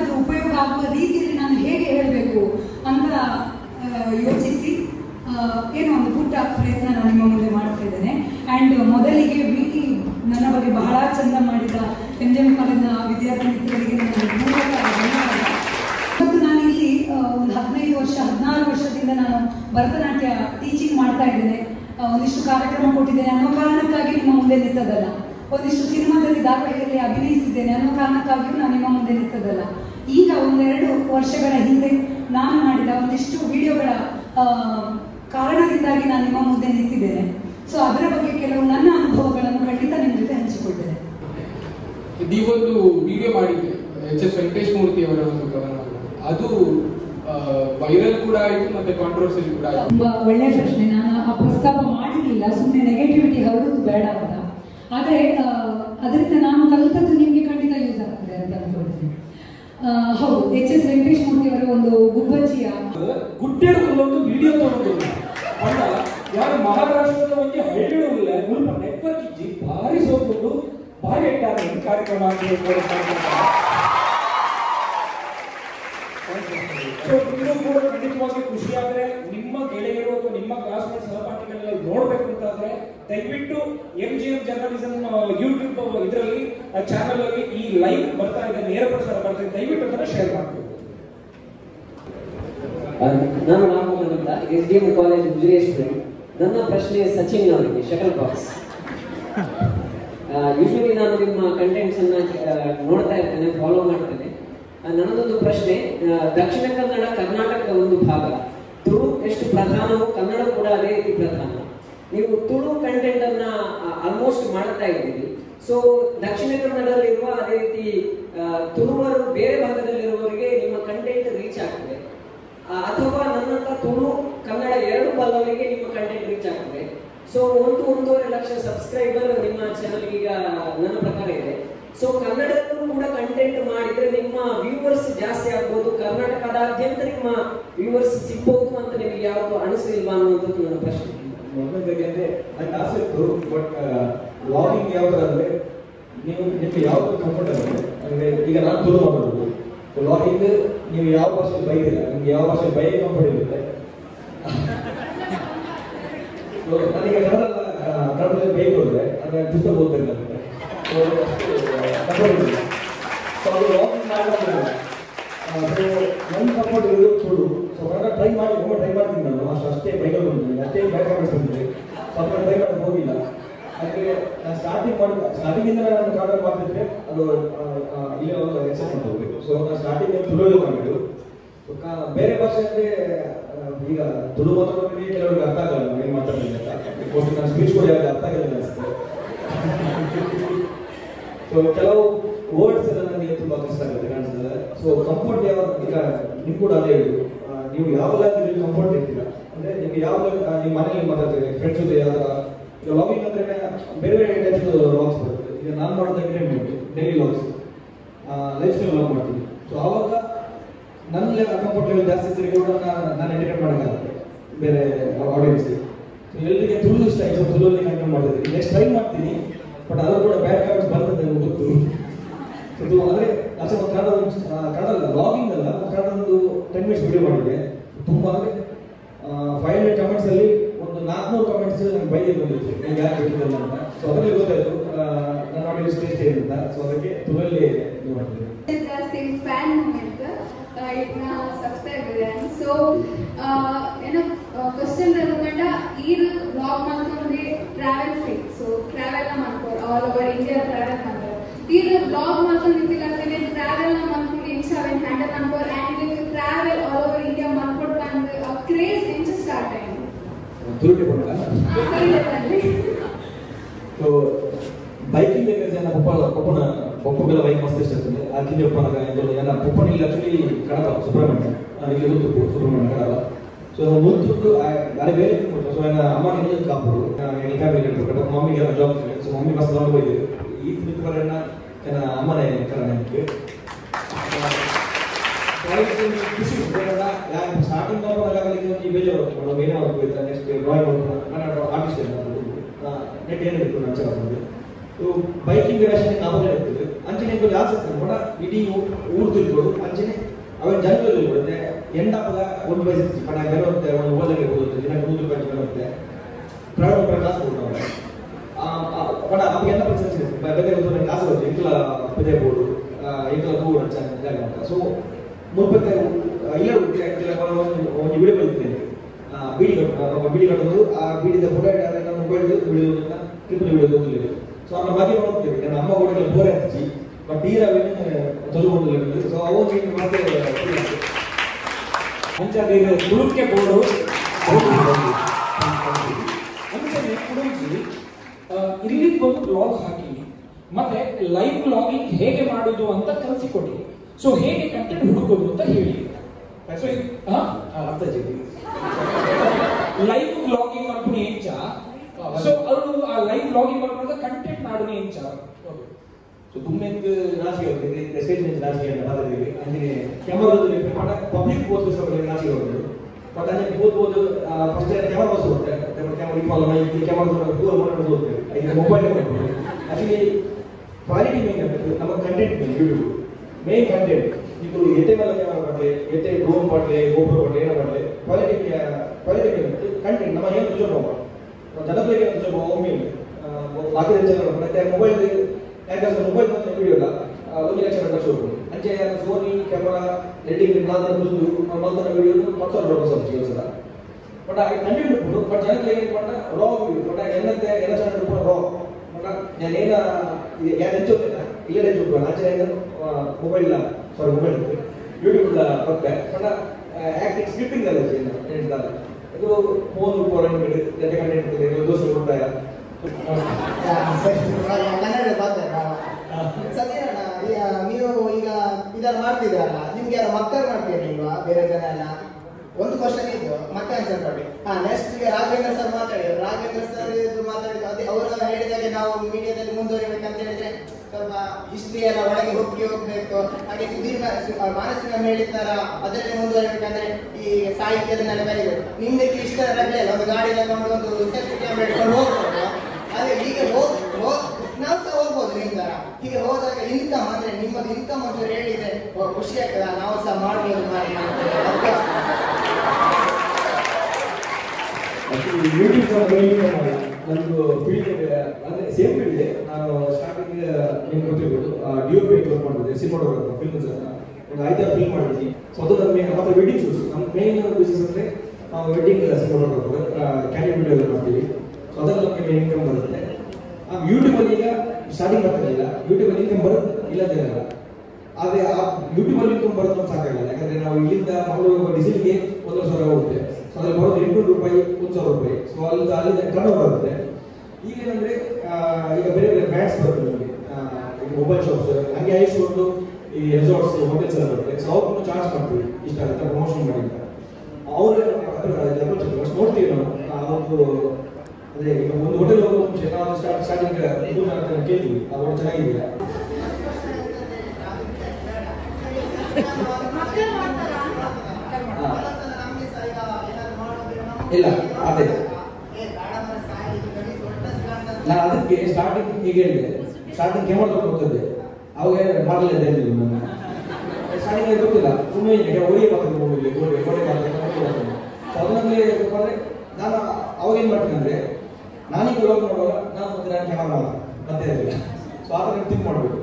ಭರತನಾಟ್ಯ ಟೀಚಿಂಗ್ ಮಾಡ್ತಾ ಇದ್ದೇನೆ ಆ, ಒಂದಿಷ್ಟು ಕಾರ್ಯಕ್ರಮ ಕೊಟ್ಟಿದ್ದೇನೆ ಅನ್ನೋ ಕಾರಣಕ್ಕಾಗಿ ನಿಮ್ಮ ಮುಂದೆ ನಿಂತದಲ್ಲ ಒಂದಿಷ್ಟು ಸಿನಿಮಾದಲ್ಲಿ ಧಾರಾವಾಹಿಯಲ್ಲಿ ಅಭಿನಯಿಸಿದ್ದೇನೆ ಅನ್ನೋ ಕಾರಣಕ್ಕಾಗಿಯೂ ನಾನು ನಿಮ್ಮ ಮುಂದೆ ನಿಂತದಲ್ಲ ಈಗ ಒಂದೆರಡು ವರ್ಷಗಳ ಹಿಂದೆ ನಾನು ಮಾಡಿದ ಒಂದಿಷ್ಟು ವಿಡಿಯೋಗಳ ಆ, ಕಾರಣದಿಂದಾಗಿ ನಾನು ನಿಮ್ಮ ಮುಂದೆ ನಿಂತಿದ್ದೇನೆ ಸೊ ಅದರ ಬಗ್ಗೆ ಕೆಲವು ನನ್ನ ಅನುಭವಗಳನ್ನು ಖಂಡಿತ ನಿಮ್ಮ ಜೊತೆ ಹಂಚಿಕೊಳ್ತೇನೆ ನೀವೊಂದು ವಿಡಿಯೋ ಮಾಡಿದ್ರಿ ಎಚ್ ಎಸ್ ವೆಂಕಟೇಶ್ ಮೂರ್ತಿ ಅವರ ಒಂದು ಕವನ ಅದು ವೈರಲ್ ಕೂಡ ಆಯಿತು ಮತ್ತೆ ಕಾಂಟ್ರವರ್ಸಿಯಲ್ ಕೂಡ ಆಯಿತು ತುಂಬಾ ಒಳ್ಳೆಯ ಪ್ರಶ್ನೆ ನಾನು ಆ ಪ್ರಸ್ತಾಪ ಮಾಡಲಿಲ್ಲ ಸುಮ್ಮನೆ ನೆಗೆಟಿವಿಟಿ ಹರಡುದು ಬೇಡ ಅಂತ ಆದರೆ ಆ, ಅದರಿಂದ ನಾನು ಕಲಿತದ್ದು ನಿಮಗೆ ಖಂಡಿತ ಯೂಸ್ ಆಗ್ತದೆ ಅಂತ ಅನ್ಕೊಳ್ತೀನಿ ಆ, ಹೌದು ಎಚ್ ಎಸ್ ವೆಂಕಟೇಶ್ ಮೂರ್ತಿ ಅವರ ಒಂದು ಗುಬ್ಬಚ್ಚಿಯ ಗುಡ್ಡೆಡುವುದೊಂದು ವಿಡಿಯೋ ತಗೊಂಡು ಅಣ್ಣ ಯಾರು ಮಹಾರಾಷ್ಟ್ರದ ಬಗ್ಗೆ ಹಳ್ಳಿಡುವುದಿಲ್ಲ ಮುಲ್ಪ ನೆಟ್ವರ್ಕ್ ಇಜ್ಜಿ ಭಾರಿ ಸೋಕೊಂಡು ಭಾರಿ ಇಟ್ಟಾರೆ ಈ ಕಾರ್ಯಕ್ರಮ ಅಂತ ಹೇಳ್ಕೊಂಡು ಕಾರ್ಯಕ್ರಮ. So, ನಿಮಗೂ ಕೂಡ ಖಂಡಿತವಾಗಿ ಖುಷಿ ಆದ್ರೆ ನಿಮ್ಮ ಗೆಳೆಯರು ಅಥವಾ ನಿಮ್ಮ ಕ್ಲಾಸ್ಮೇಟ್ ಸಹಪಾಠಿಗಳೆಲ್ಲ ಇದ್ ನೋಡ್ಬೇಕು ಅಂತಾದ್ರೆ ದಯವಿಟ್ಟು M G M journalism YouTube ಇದರಲ್ಲಿ ಚಾನಲ್ ಅಲ್ಲಿ ಈ ಲೈವ್ ಬರ್ತಾ ಇದೆ ನೇರ ಪ್ರಸಾರ ಬರ್ತಾ ಇದೆ ದಯವಿಟ್ಟು ಅದನ್ನ ಶೇರ್ ಮಾಡ್ಬೇಕು ನಾನು ನಾಗಮೋಹನ್ ಅಂತ ಎಸ್ ಡಿ ಎಂ ಕಾಲೇಜ್ ಉಜಿರೇಶ್ವರಿ ನನ್ನ ಪ್ರಶ್ನೆ ಸಚಿನ್ ಅವರಿಗೆ ಶಟಲ್ ಬಾಕ್ಸ್ ಯೂಶಲಿ ನಾನು ನಿಮ್ಮ ಕಂಟೆಂಟ್ಸ್ ಅನ್ನ ಆ, ನೋಡ್ತಾ ಇರ್ತೇನೆ ಫಾಲೋ ಮಾಡ್ತೇನೆ ಆ, ನನ್ನದೊಂದು ಪ್ರಶ್ನೆ ಆ, ದಕ್ಷಿಣ ಕನ್ನಡ ಕರ್ನಾಟಕದ ಒಂದು ಭಾಗ ತುಳು ಎಷ್ಟು ಪ್ರಧಾನವೋ ಕನ್ನಡ ಕೂಡ ಅದೇ ರೀತಿ ಪ್ರಧಾನ ನೀವು ತುಳು ಕಂಟೆಂಟ್ ಅನ್ನ ಆಲ್ಮೋಸ್ಟ್ ಮಾಡ್ತಾ ಇದ್ದೀರಿ ಸೊ ದಕ್ಷಿಣ ಕನ್ನಡದಲ್ಲಿರುವ ಅದೇ ರೀತಿ ಆ, ತುಳುವರು ಬೇರೆ ಭಾಗದಲ್ಲಿರುವವರಿಗೆ ನಿಮ್ಮ ಕಂಟೆಂಟ್ ರೀಚ್ ಆಗ್ತದೆ ಆ, ಅಥವಾ ನನ್ನಂತ ತುಳು ಕನ್ನಡ ಎರಡು ಬಲ್ಲವರಿಗೆ ನಿಮ್ಮ ಕಂಟೆಂಟ್ ರೀಚ್ ಆಗ್ತದೆ ಸೊ ಒಂದು ಒಂದೂವರೆ ಲಕ್ಷ ಸಬ್ಸ್ಕ್ರೈಬರ್ ನಿಮ್ಮ ಚಾನಲ್ ಈಗ ನನ್ನ ಪ್ರಕಾರ ಇದೆ ಸೊ ಕನ್ನಡದಲ್ಲೂ ಕೂಡ ಕಂಟೆಂಟ್ ಮಾಡಿದ್ರೆ ನಿಮ್ಮ ವ್ಯೂವರ್ಸ್ ಜಾಸ್ತಿ ಆಗ್ಬೋದು ಕರ್ನಾಟಕದಾದ್ಯಂತ ನಿಮ್ಮ ವ್ಯೂವರ್ಸ್ ಸಿಗ್ಬೋದು ಅಂತ ನಿಮಗೆ ಯಾವುದು ಅನಿಸಲಿಲ್ವಾ ಅನ್ನುವಂಥದ್ದು ನನ್ನ ಪ್ರಶ್ನೆ ಮೊದಲನೇದಾಗಿ ಅಂದ್ರೆ ನಂಗೆ ಆಸೆ ಇತ್ತು ಬಟ್ ಲಾಗಿಂಗ್ ಯಾವ ಥರ ಅಂದ್ರೆ ನೀವು ನಿಮಗೆ ಯಾವ್ದು ಕಂಫರ್ಟಬಲ್ ಅಂದ್ರೆ ಈಗ ನಾನು ತುಳು ಮಾಡೋದು ಲಾಗಿಂಗ್ ನೀವು ಯಾವ ಭಾಷೆ ಬೈದಿಲ್ಲ ನಿಮ್ಗೆ ಯಾವ ಭಾಷೆ ಬೈ ಕಂಫರ್ಟ್ ಇರುತ್ತೆ So, ನನಗೆ ಕನ್ನಡ ಆ, ಕನ್ನಡದಲ್ಲಿ ಬೇಕು ಅಂದ್ರೆ ಅಂದ್ರೆ ಪುಸ್ತಕ ಓದ್ಬೇಕು ನನಗೆ So, comfort ಇಲ್ಲ. So, ಅದು ಲಾಗಿಂಗ್ ಮಾಡೋದಿಲ್ಲ ನನ್ನ ಕಂಫರ್ಟ್ ಇರೋದು ತುಳು ಸೊ ಕನ್ನಡ ಟ್ರೈ ಮಾಡಿ ಒಮ್ಮೆ ಟ್ರೈ ಮಾಡ್ತೀನಿ ನಾನು ಅಷ್ಟು ಅಷ್ಟೇ ಬೈಗಳು ಬಂದಿದೆ ಅಷ್ಟೇ ಬ್ಯಾಕ್ ಕಾಮೆಂಟ್ಸ್ ಬಂದಿದೆ ಸ್ವಲ್ಪ ಟ್ರೈ ಮಾಡಕ್ಕೆ ಹೋಗಿಲ್ಲ ಯಾಕಂದ್ರೆ ನಾನು ಸ್ಟಾರ್ಟಿಂಗ್ ಮಾಡಿ ಸ್ಟಾರ್ಟಿಂಗಿಂದ ನಾನು ಕನ್ನಡ ಮಾಡ್ತಿದ್ರೆ ಅದು ಆ, ಆ, ಇಲ್ಲೇ ಒಂದು ಎಕ್ಸೆಪ್ಟ್ ಅಂತ ಹೋಗ್ಬೇಕು ಸೊ ನಾನು ಸ್ಟಾರ್ಟಿಂಗ್ ತುಳು ಮಾಡಿದ್ದು So, ಕ- ಬೇರೆ ಭಾಷೆ ಅಂದ್ರೆ ಆ, ಈಗ ತುಳು ಮಾತಾಡೋರಿಗೆ ಕೆಲವರಿಗೆ ಅರ್ಥ ಆಗಲ್ಲ ನಾನು ಏನು ಮಾತಾಡ್ತೀನಿ ಅಂತ ಬಿಕಾಸ್ ನಾನು ಸ್ಪೀಚ್ ಕೂಡ ಯಾವಾಗ ಅರ್ಥ ಆಗಿಲ್ಲ ಅನಿಸ್ತದೆ ಸೊ ಕೆಲವು ವರ್ಡ್ಸ್ ಎಲ್ಲ ನನಗೆ ತುಂಬಾ ಕಷ್ಟ ಆಗುತ್ತೆ ಕಾಣಿಸ್ತದೆ ಸೊ ಕಂಫರ್ಟ್ ಯಾವ ಈಗ ನಿಮ್ ಕೂಡ ಅದೇ ಹೇಳುದು ಆ, ನೀವು ಯಾವ ಲ್ಯಾಂಗ್ವೇಜ್ ಕಂಫರ್ಟ್ ಇರ್ತೀರಾ ಅಂದ್ರೆ ನಿಮ್ಗೆ ಯಾವ language- ಆ, ನಿಮ್ಮ ಮನೇಲಿ ಮಾತಾಡ್ತೀರಿ ಫ್ರೆಂಡ್ಸ್ ಜೊತೆ ಯಾವ ಥರ ಈಗ ಲಾಗಿಂಗ್ ಅಂದ್ರೆ ಬೇರೆ ಬೇರೆ ಟೈಪ್ಸ್ ಲಾಗ್ಸ್ ಬರುತ್ತೆ ಈಗ ನಾನು ಮಾಡೋದಂದ್ರೆ daily logs lifestyle log ಮಾಡ್ತೀನಿ ಸೊ ಆವಾಗ ನನ್ನ ಕಂಫರ್ಟ್ ಲೆವೆಲ್ ಜಾಸ್ತಿ ಇದ್ದರೆ ಕೂಡ ನಾನು ನಾನು ಎಂಟರ್ಟೈನ್ ಮಾಡೋಕ್ಕಾಗುತ್ತೆ ಬೇರೆ ಆಡಿಯನ್ಸ್ಗೆ ಎಲ್ಲರಿಗೆ ತುಳು ಇಷ್ಟ ಆಯ್ತು ತುಳುವಲ್ಲಿ ಕಂಟೆಂಟ್ ಮಾಡ್ತಿದ್ದೀನಿ ನೆಕ್ಸ್ಟ್ ಟ್ರೈ ಮಾಡ್ತೀನಿ ಬಟ್ ಅದ್ರ ಕೂಡ ಬ್ಯಾಡ್ ಕಾಮೆಂಟ್ಸ್ ಬರ್ತದೆ ನನಗೆ ಗೊತ್ತು ಇದು ಅಂದ್ರೆ ಅಷ್ಟೇ ಒಂದು ಕನ್ನಡ ಒಂದು, ಆ, ಕನ್ನಡ ಅಲ್ಲ ಲಾಗಿಂಗ್ ಅಲ್ಲ ಒಂದು ಕನ್ನಡ ಒಂದು ಟೆನ್ ಮಿನಿಟ್ಸ್ ವಿಡಿಯೋ ಮಾಡಿದೆ ತುಂಬಾ ಅಂದ್ರೆ ಫೈವ್ ಹಂಡ್ರೆಡ್ ಕಮೆಂಟ್ಸ್ ಅಲ್ಲಿ ಒಂದು ನಾಲ್ಕುನೂರು ಕಮೆಂಟ್ಸ್ ನನಗೆ ಬೈದೆ ಬಂದಿತ್ತು ನನಗೆ ಯಾಕೆ ಬೇಕಿದ್ದಲ್ಲ ಅಂತ ಸೊ ಅದರಲ್ಲಿ ಗೊತ್ತಾಯ್ತು ಆ, ನನ್ನ ಆಡಿಯನ್ಸ್ ಟೇಸ್ಟ್ ಏನು ಅಂತ ಸೊ ಅದಕ್ಕೆ ತುಳಲ್ಲಿ ಇದು ಮಾಡ್ತಿದ್ದೆ ಜಾಸ್ತಿ ಫ್ಯಾನ್ ಮೂಮೆಂಟ್ ಇದನ್ನ ಸಬ್ಸ್ಕ್ರೈಬರ್ ಸೊ ಏನೋ ಕ್ವಶನ್ ಅನ್ಕೊಂಡ ಇದು ಬ್ಲಾಗ್ ಮಾಡ್ಕೊಂಡ್ರೆ ಟ್ರಾವೆಲ್ ಫ್ರೀ ಸೊ ಟ್ರಾವೆಲ್ ಮಾಡ್ಕೊಂಡು ಆಲ್ ಓವರ್ ಇಂಡಿಯಾ ಟ್ರಾವೆಲ್ ಮಾಡ್ತಾರೆ ಇದು ಬ್ಲಾಗ್ ಮಾಡ್ಕೊಂಡು ನಿಂತಿಲ್ಲ ಟ್ರಾವೆಲ್ ಮಾಡ್ಕೊಂಡು ಇಂಚ ಅವೆನ್ ಹ್ಯಾಂಡಲ್ ಮಾಡ್ಕೊಂಡು ಆ್ಯಂಡ್ ಇದು ಟ್ರಾವೆಲ್ ಆಲ್ ಓವರ್ ಇಂಡಿಯಾ ಮಾಡ್ಕೊಂಡು ಬಂದು ಆ ಕ್ರೇಜ್ ಇಂಚ ಸ್ಟಾರ್ಟ್ ಆಯ್ತು ತುಳುಟಿ ಕೊಡಲ್ಲ ಆ level ಸೊ ಬೈಕಿಂಗ್ ಬೇಕಾದ್ರೆ ಜನ ಪಪ್ಪ ಪಪ್ಪನ ಪಪ್ಪಗೆಲ್ಲ ಬೈಕ್ ಮಸ್ತ್ ಇಷ್ಟ ಆಗ್ತದೆ ಆ ಕಿಂಡಿ ಪಪ್ಪನ ಎಲ್ಲ ಪಪ್ಪನ ಇಲ್ಲಿ ಆಕ್ಚುಲಿ ಕಡಲ ಸುಬ್ರಹ್ಮಣ್ಯ ನನಗೆ ಗೊತ್ತು ಸುಬ್ರಹ್ಮಣ್ಯ ಕಡಲ ಸೊ ಮುಂದುಟ್ಟು ಅರೆ ಬೇರೆ ಕೊಟ್ಟು ಸೊ ನನ್ನ ಅಮ್ಮ ಇಲ್ಲಿ ಕಾಪುಡು ಎಲ್ಲಿ ಫ್ಯಾಮಿಲಿ ಇರ್ಬೇಕು ಮಮ್ಮಿಗೆ ಜಾಬ್ ಸೊ ಮಮ್ಮಿ ಮಸ್ತ್ ತಗೊಂಡು ಹೋಯ್ತು ಈ ತಿರುಪುರನ್ನ ನನ್ನ ಅಮ್ಮನೇ ಕಾರಣ ಇದಕ್ಕೆ ಖುಷಿ ಸ್ಟಾರ್ಟಿಂಗ್ ಮಾಡೋದಾಗಲಿ ಈ ಬೇಜಾರು ಮಾಡೋದು ಏನೇ ಮಾಡ್ಬೇಕು ನೆಕ್ಸ್ಟ್ ಡ್ರಾಯಿಂಗ್ ಮಾಡ್ಬೇಕು ನಾನು ಆರ್ಟಿಸ್ಟ್ ನೆಟ್ ಏನು ಇತ್ತು ನಂಚೆ ಮಾಡ್ಬೋದು ಸೊ ಬೈಕಿಂಗ್ ರೇಷನ್ ಕಾಪುರ ಇರ್ತದೆ ಅಂಚನೆ ಇಂಕೊ ಜಾಸ್ತಿ ಇರ್ತದೆ ಕೂಡ ಇಡೀ ಊರು ತಿಳ್ಕೊಂಡು ಅಂಚನೆ ಅವನ ಜನಗಳು ಇರ್ತದೆ ಎಂಡಪ್ಪದ ಒಂದು ಬೈಸ್ ಪಣ ಬರುತ್ತೆ ಒಂದು ಓದಕ್ಕೆ ಹೋಗುತ್ತೆ ದಿನ ನೂರು ರೂಪಾಯಿ ಬರುತ್ತೆ ಪ್ರೈವೇಟ್ ಒಬ್ಬರ ಕ್ಲಾಸ್ ಕೊಡ್ತಾರೆ ಪಣ ಅಪ್ಪ ಎಂತ ಪರಿಸ್ಥಿತಿ ಬೇರೆ ಒಂದು ಕ್ಲಾಸ್ ಬರುತ್ತೆ ಇಂಕಲ ಪದೇ ಬೋರ್ಡು ಇಂಕಲ ಹೂವು ನಂಚ ಅಂತ ಸೊ ಮುಪ್ಪತ್ತೆ ಇಲ್ಲ ಒಂದು ಒಂದು ವಿಡಿಯೋ ಬರ್ತೇನೆ ಬೀಡಿ ಕಟ್ಟು ಬೀಡಿ ಕಟ್ಟೋದು ಆ ಬೀಡಿದ ಫೋಟೋ ಇಟ್ಟಾಗ ನಮ್ಮ ಮೊಬೈಲ್ ಬಿಡುವುದು ಟ್ರಿಪಲ್ ಬಿಡುವುದು ಹೋಗಲಿಲ್ಲ ಸೊ ಅದ್ರ ಬಗ್ಗೆ ನೋಡ್ತೇವೆ ನನ್ನ ಅಮ್ಮ ಕೂಡ ಬೋರೆ ಹಚ್ಚಿ ಬಟ್ ಈ ರವೆನೇ ತೊಲಗೊಂಡು ಸೊ ಅವು ನೀನು ಮತ್ತೆ ಅಂಚೆ ಕುಳುಕ್ಕೆ ಬೋರ್ಡು ಅಂಚನೆ ಕುಡುಂಜಿ ಇಲ್ಲಿ ಒಂದು ಬ್ಲಾಗ್ ಹಾಕಿ ಮತ್ತೆ ಲೈವ್ ಬ್ಲಾಗಿಂಗ್ ಹೇಗೆ ಮಾಡುದು ಅಂತ ಕಲಿಸಿಕೊಡಿ ಸೊ ಹೇಗೆ ಕಂಟೆಂಟ್ ಹುಡುಕೋದು ಅಂತ ಹೇಳಿ ಸೊ ಅರ್ಥ ಜೀವಿ ಲೈವ್ ಬ್ಲಾಗಿಂಗ್ ಮಾಡ್ಕೊಂಡು ಎಂಚ ಸೊ ಅವರು ಆ ಲೈವ್ ಬ್ಲಾಗಿಂಗ್ ಮಾಡ್ಕೊಂಡಾಗ ಕಂಟೆಂಟ್ ನಾಡು ಎಂಚ ಸೊ ತುಮ್ಮೆಂದು ನಾಚಿಕೆ ಹೋಗ್ತದೆ ಸ್ಟೇಜ್ ಮೇಲೆ ನಾಚಿಕೆ ಅಂತ ಮಾತಾಡಿದ್ವಿ ಅಂದ್ರೆ ಕ್ಯಾಮರಾದಲ್ಲಿ ಪಬ್ಲಿಕ್ ಓದಿಸೋದು ನಾಚಿಕೆ ಹೋಗ್ತದೆ ಬಟ್ ಅಂದ್ರೆ ಓದ್ಬೋದು ಫಸ್ಟ್ ಕ್ಯಾಮರಾ ಬಸ್ ಹೋಗುತ್ತೆ ಕ್ಯಾಮರಾ ಇಪ್ಪಾಲ ಮೈಕ್ ಕ್ಯಾಮರಾ ದೂರ ಮಾಡೋದು ಹೋಗ್ತೇವೆ ಈಗ ಮೊಬೈಲ್ ಆಕ್ಚುಲಿ ಕ್ವಾಲಿಟಿ ಮೇನ್ ಆಗಬೇಕು ನಮ್ಮ ಕಂಟೆಂಟ್ ಮೇಲೆ ಯೂಟ್ಯೂಬ್ ಮೇನ್ ಕಂಟೆಂಟ್ ಇದು ಎತ್ತೆ ಮೇಲೆ ಕ್ಯಾಮರಾ ಮಾಡಲಿ ಎತ್ತೆ ಡ್ರೋನ್ ಮಾಡಲಿ ಗೋಪುರ ಮಾಡಲಿ ಏನೋ ಮಾಡಲಿ ಕ್ವಾಲಿಟಿ ಕ್ವಾಲಿಟಿ ಕಂಟೆಂಟ್ ನಮ್ಮ ಏನು ದುಜೋ ಜನಪ್ರಿಯ ದುಜೋ ಒಮ್ಮೆ ಬಾಕಿ ಜನ ಮತ್ತೆ ಮೊಬೈಲ್ ಯಾಕಂದ್ರೆ ಮೊಬೈಲ್ ಬಂದ ವಿಡಿಯೋ ಇಲ್ಲ ಒಂದು ಲಕ್ಷ ಎರಡು ಲಕ್ಷ ಹೋಗ್ಬೋದು ಅಂಚೆ ಸೋನಿ ಕ್ಯಾಮರಾ ಎಡಿಟಿಂಗ್ ನಾಲ್ಕು ಬಂದು ಮಲ್ತನ ವಿಡಿಯೋ ಪತ್ತು ಸಾವಿರ ರೂಪಾಯಿ ಸ್ವಲ್ಪ ಕೆಲಸ ಬಟ್ ಆ ಕಂಟೆಂಟ್ ಇಟ್ಬಿಟ್ಟು ಬಟ್ ಜನಕ್ಕೆ ಏನು ಮಾಡ ರಾ ವಿಡಿಯೋ ಬಟ್ ಏನಂತೆ ಎಲ್ಲ ಚೆನ್ನಾಗಿ ಇಟ್ಕೊಂಡು ರಾ ಬಟ್ ನಾನೇನ ಯಾರು ಹೆಚ್ಚು ಹೋಗ್ತೇನೆ ಇಲ್ಲ ಹೆಚ್ಚು ಹೋಗ್ಬೇಕು ಆಚೆ ಏನು ಮೊಬೈಲ್ ಇಲ್ಲ ಸಾರಿ ಮೊಬೈಲ್ ಯೂಟ್ಯೂಬ್ ಇಲ್ಲ ಬಟ್ ಬಟ್ ಆಕ್ಟಿಂಗ್ ಸ್ಕ್ರಿಪ್ಟಿಂಗ್ ಅಲ್ಲ ಹೇಳ್ತಾರೆ ಇದು ಫೋನ್ ರೂಪಾಯಿ ಜೊತೆ ಕಂಟೆಂಟ್ ದೋಷ ಕೊಡ್ತಾಯ ಕನ್ನಡ ಸತ್ಯಣ್ಣ ನೀವು ಈಗ ಇದನ್ನ ಮಾಡ್ತಿದ್ರಲ್ಲ ನಿಮ್ಗೆ ಯಾರು ಮಕ್ಕಳು ಮಾಡ್ತೀರಿಲ್ವಾ ಬೇರೆ ಜನ ಎಲ್ಲ ಒಂದು ಕ್ವಶನ್ ಇದ್ದು ಮತ್ತೆ ಆನ್ಸರ್ ಮಾಡಿ ಹಾ ನೆಕ್ಸ್ಟ್ ಈಗ ರಾಘವೇಂದ್ರ ಸರ್ ಮಾತಾಡಿದ್ರು ರಾಘವೇಂದ್ರ ಸರ್ ಇದು ಮಾತಾಡಿದ್ರು ಅದೇ ಅವರು ಹೇಳಿದಾಗೆ ನಾವು ಮೀಡಿಯಾದಲ್ಲಿ ಮುಂದುವರಿಬೇಕಂತ ಹೇಳಿದ್ರೆ ಸ್ವಲ್ಪ ಹಿಸ್ಟ್ರಿ ಎಲ್ಲ ಒಳಗೆ ಹೋಗಿ ಹೋಗ್ಬೇಕು ಹಾಗೆ ಸುಧೀರ್ ಮಾ- ಸು- ಆ, ಮಾನಸಿಕ ಹೇಳಿದ್ದಾರ ಅದರಲ್ಲಿ ಮುಂದುವರಿಬೇಕಂದ್ರೆ ಈ ಸಾಹಿತ್ಯದನ್ನೆಲ್ಲ ಬರೀಬೇಕು ನಿಮ್ದಕ್ಕೆ ಇಷ್ಟ ರಗಳೆ ಒಂದು ಗಾಡಿ ತಗೊಂಡು ಒಂದು ಸೆಲ್ಫಿ ಕ್ಯಾಮ್ರಾ ಇಟ್ಕೊಂಡು ಹೋಗ್ಬೋದು ಅದೇ ಹೀಗೆ ಹೋಗ್ ಹೋಗ್ ನಾವು ಸಹ ಹೋಗ್ಬೋದು ನಿಮ್ ತರ ಹೀಗೆ ಹೋದಾಗ ಇನ್ಕಮ್ ಅಂದ್ರೆ ನಿಮ್ಮದು ಇನ್ಕಮ್ ಅಂತ ಹೇಳಿದ್ರೆ ಓ, ಖುಷಿ ಆಗ್ತದ ನಾವು ಸಹ ಮಾಡ್ಬೋದು ಮಾಡಿ ಯೂಟ್ಯೂಬ್ ಚಾನಲ್ ನಂದು ಫೀಲ್ಡ್ ಅಂದ್ರೆ ಸೇಮ್ ಫೀಲ್ಡ್ ನಾನು ಸ್ಟಾರ್ಟಿಂಗ್ ನಿಮ್ಗೆ ಗೊತ್ತಿರ್ಬೋದು ಡಿಒ ಪಿ ವರ್ಕ್ ಮಾಡಿದ್ದೆ ಸಿನಿಮಾಟೋಗ್ರಾಫರ್ ಫಿಲ್ಮ್ಸ್ ಒಂದು ಐದಾರು ಫಿಲ್ಮ್ ಮಾಡಿದ್ವಿ ಸೊ ಅದು ನಮ್ಮ main- ಮತ್ತೆ ವೆಡ್ಡಿಂಗ್ ಶೂಟ್ಸ್ ನಮ್ಮ ಮೇನ್ ಬಿಸ್ನೆಸ್ ಅಂದ್ರೆ ನಾವು ವೆಡ್ಡಿಂಗ್ ಸಿನಿಮಾಟೋಗ್ರಾಫರ್ ಕ್ಯಾಂಡಿಡ್ ವಿಡಿಯೋ ಎಲ್ಲ ಮಾಡ್ತೀವಿ ಸೊ ಅದರಲ್ಲಿ ನಮಗೆ ಮೇನ್ ಇನ್ಕಮ್ ಬರುತ್ತೆ ಯೂಟ್ಯೂಬ್ ಅಲ್ಲಿ ಈಗ ಸ್ಟಾರ್ಟಿಂಗ್ ಬರ್ತಿರಲಿಲ್ಲ ಯೂಟ್ಯೂಬ್ ಅಲ್ಲಿ ಇನ್ಕಮ್ ಬರುತ್ತೆ ಇಲ್ಲದಿರಲ್ಲ ಆದ್ರೆ ಆ ಯೂಟ್ಯೂಬ್ ಅಲ್ಲಿ ಇನ್ಕಮ್ ಬರೋದು ನಮ್ಗೆ ಸಾಕಾಗಲ್ಲ ಯಾಕಂದ್ರೆ ನಾವು ಇಲ್ಲಿಂದ ಮಂಗಳೂರು ಡೀಸೆಲ್ಗೆ ಒಂದು ಸಾವಿರ ಹೋಗುತ್ತೆ ಸೊ ಅದ್ರಲ್ಲಿ ಬರೋದು ಎಂಟುನೂರು ರೂಪಾಯಿ ಒಂದು ಸಾವಿರ ರೂಪಾಯಿ ಸೊ ಅಲ್ಲಿಂದ ಅಲ್ಲಿಂದ ಟರ್ನ್ ಬರುತ್ತೆ ಈಗ ಏನಂದ್ರೆ ಆ, ಈಗ ಬೇರೆ ಬೇರೆ ಬ್ರ್ಯಾಂಡ್ಸ್ ಬರುತ್ತೆ ನಮಗೆ ಆ, ಈಗ ಮೊಬೈಲ್ ಶಾಪ್ಸ್ ಹಂಗೆ ಐಸ್ ಒಂದು ಈ ರೆಸಾರ್ಟ್ಸ್ ಹೋಟೆಲ್ಸ್ ಎಲ್ಲ ಬರುತ್ತೆ ಸೊ ಅವ್ರನ್ನ ಚಾರ್ಜ್ ಮಾಡ್ತೀವಿ ಇಷ್ಟ ಅಂತ ಪ್ರಮೋಷನ್ ಮಾಡಿ ಅಂತ ಅವ್ರ ಅಪ್ರೋಚ್ ನೋಡ್ತೀವಿ ನಾವು ಅವ್ರದ್ದು ಅದೇ ಈಗ ಒಂದು ಹೋಟೆಲ್ ಹೋಗೋ ಮುಂಚೆ ನಾವು ಸ್ಟಾರ್ಟ್ ಸ್ಟಾರ್ಟಿಂಗ್ ಮೂರು ನಾಲ್ಕು ಜನ ಕೇಳ್ತೀವಿ ಆ ಹೋಟೆಲ್ ಚೆನ್ನಾಗಿದೆಯಾ ಇಲ್ಲ ಅದೇ ನಾನು ಅದಕ್ಕೆ ಸ್ಟಾರ್ಟಿಂಗ್ ಈಗ ಹೇಳಿದೆ ಸ್ಟಾರ್ಟಿಂಗ್ ಕೆಮ್ಮರ್ ತಗೊಂಡು ಹೋಗ್ತದೆ ಅವಾಗ ಮಾಡಲಿಲ್ಲ ಅಂತ ಹೇಳಿದ್ರು ನಾನು ಸ್ಟಾರ್ಟಿಂಗ್ ಗೊತ್ತಿಲ್ಲ ಸುಮ್ಮನೆ ಒಳ್ಳೆಯ ಬರ್ತದೆ ಮೂವಿಲಿ ಗೋಡೆ ಗೋಡೆ ಬರ್ತದೆ ಸೊ ಅದು ನನಗೆ ಗೊತ್ತಾದ್ರೆ ನಾನು ಅವಾಗ ಏನು ಮಾಡ್ತೀನಿ ಅಂದ್ರೆ ನಾನೀಗ ಲೋಕ್ ಮಾಡುವಾಗ ನಾನು ಮತ್ತೆ ನಾನು ಕ್ಯಾಮರಾ ಮಾಡ ಮತ್ತೆ ಇರಲಿಲ್ಲ ಸೊ ಆ ಥರ ಥಿಂಕ್ ಮಾಡಬೇಕು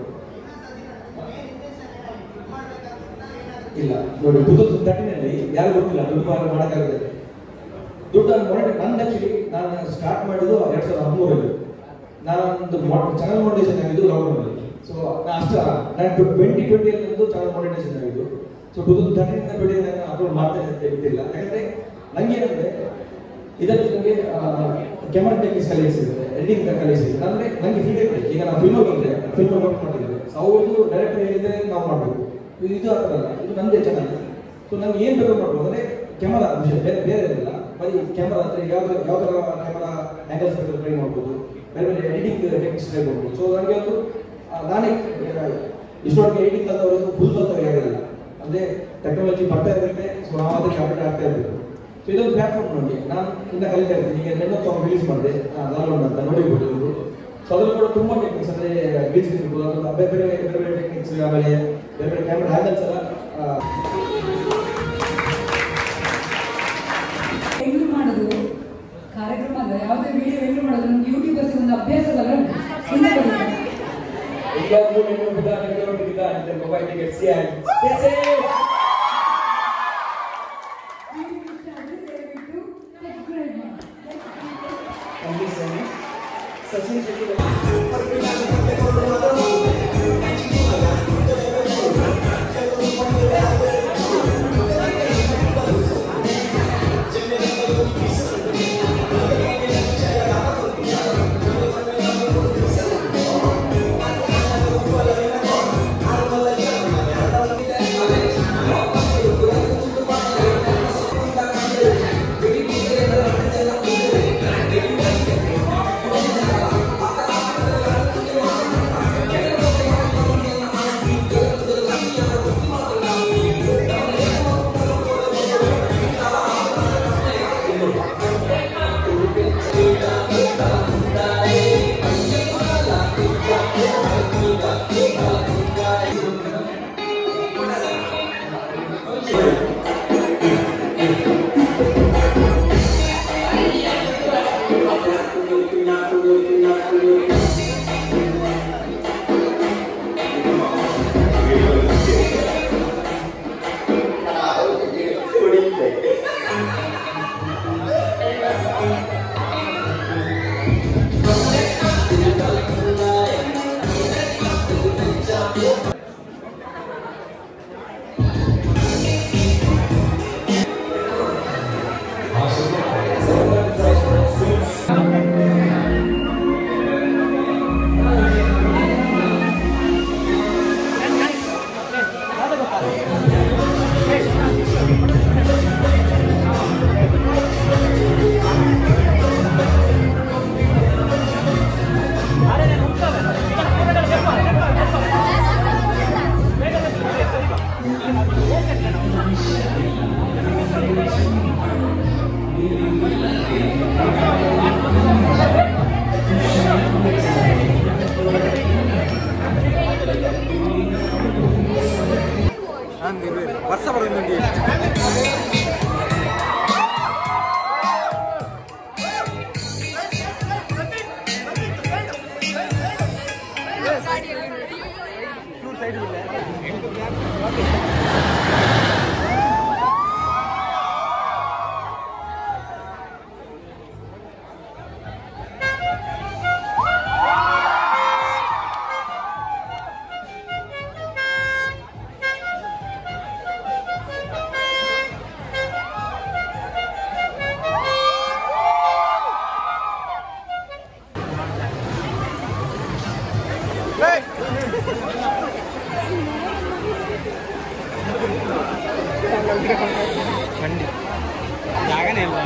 ಇಲ್ಲ ನೋಡಿ ಟೂ ತೌಸಂಡ್ ತರ್ಟೀನಲ್ಲಿ ಯಾರು ಗೊತ್ತಿಲ್ಲ ದುಡ್ಡು ಮಾಡೋಕ್ಕಾಗುತ್ತೆ ದುಡ್ಡು ಮೊರಟೆ ನಂದು ಆಕ್ಚುಲಿ ನಾನು ಸ್ಟಾರ್ಟ್ ಮಾಡಿದ್ದು ಎರಡ್ ಸಾವಿರದ ಹದಿಮೂರಲ್ಲಿ ನಾನೊಂದು ಚಾನಲ್ ಮಾನಿಟೇಷನ್ ಆಗಿದ್ದು ಲಾಕ್ಡೌನಲ್ಲಿ ಸೊ ನಾನು ಅಷ್ಟ ನಾನು ಟ್ವೆಂಟಿ ಟ್ವೆಂಟಿಯಲ್ಲಿ ನಂದು ಚಾನಲ್ ಮಾನಿಟೇಷನ್ ಆಗಿದ್ದು so two thousand thirteen twenty ನಾನು ಅಪ್ಲೋಡ್ ಮಾಡ್ತೇನೆ ಅಂತ ಗೊತ್ತಿಲ್ಲ ಯಾಕಂದ್ರೆ ನಂಗೆ ಏನಂದ್ರೆ ಇದರಲ್ಲಿ ನನಗೆ ಕ್ಯಾಮರಾ ಟೆಕ್ನಿಕ್ಸ್ ಕಲಿಸಿದ್ರೆ ಎಡಿಟಿಂಗ್ ಕಲಿಸಿದ್ರೆ ಅಂದ್ರೆ ನನಗೆ ಫ್ರೀ ಇದೆ ಈಗ ನಾನು ಫಿಲ್ಮ್ ಬಂದ್ರೆ ಫಿಲ್ಮ್ ವರ್ಕ್ ಮಾಡಿದ್ರೆ ಸೊ ಅವ್ರದ್ದು ಡೈರೆಕ್ಟರ್ ಹೇಳಿದ್ರೆ ನಾವು ಮಾಡಬೇಕು ಇದು ಆ ಥರ ಅಲ್ಲ ಇದು ನಂದೇ ಚಾನಲ್ ಸೊ ನಂಗೆ ಏನು ಬೇಕಾದ್ರೂ ಮಾಡ್ಬೋದು ಅಂದ್ರೆ ಕ್ಯಾಮರಾ ವಿಷಯ ಬೇರೆ ಬೇರೆ ಏನಿಲ್ಲ ಬರೀ ಕ್ಯಾಮರಾ ಅಂದ್ರೆ ಯಾವ ಯಾವ ಥರ ಕ್ಯಾಮರಾ ಆ್ಯಂಗಲ್ಸ್ ಬೇಕಾದ್ರೂ ಟ್ರೈ ಮಾಡ್ಬೋದು ಬೇರೆ ಬೇರೆ ಎಡಿಟಿಂಗ್ ಟೆಕ್ನಿಕ್ಸ್ ಟ್ರೈ ಮಾಡ್ಬೋದು ಸೊ ನನಗೆ ಒಂದು ಆ, ನಾನೇ ಇಷ್ಟೊಳಗೆ ಎಡಿಟಿಂಗ್ ಕಲ್ತವರು ಫುಲ್ ಕಲ್ತವ್ರು ಯಾರಿಲ್ಲ ಅಂದ್ರೆ ಟೆಕ್ನಾಲಜಿ ಬರ್ತಾ ಇರುತ್ತೆ ಸೊ ನಾವು ಅದಕ್ಕೆ ಅಪ್ಡೇಟ್ ಆಗ್ತಾ ಇರಬೇಕು ಸೊ ಇದೊಂದು ಪ್ಲಾಟ್ಫಾರ್ಮ್ ನೋಡಿ ನಾನು ಇನ್ನ ಕಲಿತಾ ಇರ್ತೀನಿ ಈಗ ನೆನ್ನೆ ಸಾಂಗ್ ರಿಲೀಸ್ ಮಾಡಿದೆ ಲಾಲ್ವನ್ ಅಂತ ನೋಡಿರ್ಬೋದು ನೀವು ಸೊ ಅದ್ರಲ್ಲಿ ಕೂಡ ತುಂಬಾ ಟೆಕ್ನಿಕ್ಸ್ ಅಂದ್ರೆ ಗ್ಲಿಚ್ ಇರ್ಬೋದು ಅಥವಾ ಬೇರೆ ಬೇರೆ ಬೇರೆ ಬೇರೆ ಟೆಕ್ನಿಕ್ಸ್ ಆಮೇಲೆ ಬೇರೆ ಬೇರೆ ಕ್ಯಾಮ್ರಾ ಹ್ಯಾಂಡಲ್ಸ್ ಎಲ್ಲ ಆ, ಹೆಂಗ್ ಮಾಡೋದು ಕಾರ್ಯಕ್ರಮ ಯಾವುದೇ ವಿಡಿಯೋ ಹೆಂಗ್ ಮಾಡೋದು ನಮ್ಗೆ ಯೂಟ್ಯೂಬರ್ಸ್ ಒಂದು ಅಭ್ಯಾಸ ಬರಲ್ಲ ಹಿಂದೆ ಬರುತ್ತೆ ಈಗ ಮೂರು ಹೆಣ್ಣು ಬುಧ ನೆಗಳು ಬಿದ್ದ ಅಂತ ಮೊಬೈಲ್ ಟಿಕೆಟ್ ಸಿ ಆಗಿ ಸ್ಟೇ ಸೇಫ್ ದಯವಿಟ್ಟು ವರ್ಷ ಬರೋದು ಜಾಗನೇ ಇಲ್ಲ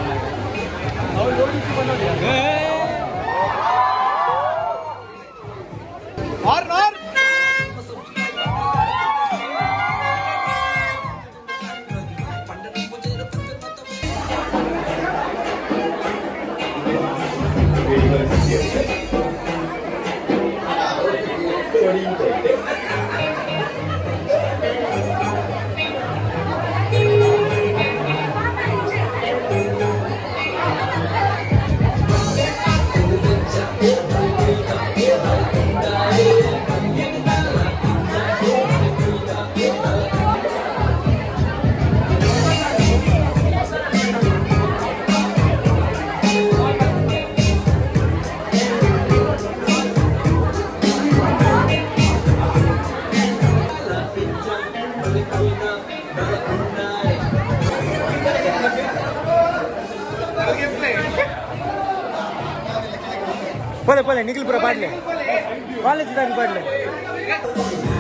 పోలే పోలే నిఖిల్ పుర పాడలే వాళ్ళ పాడలే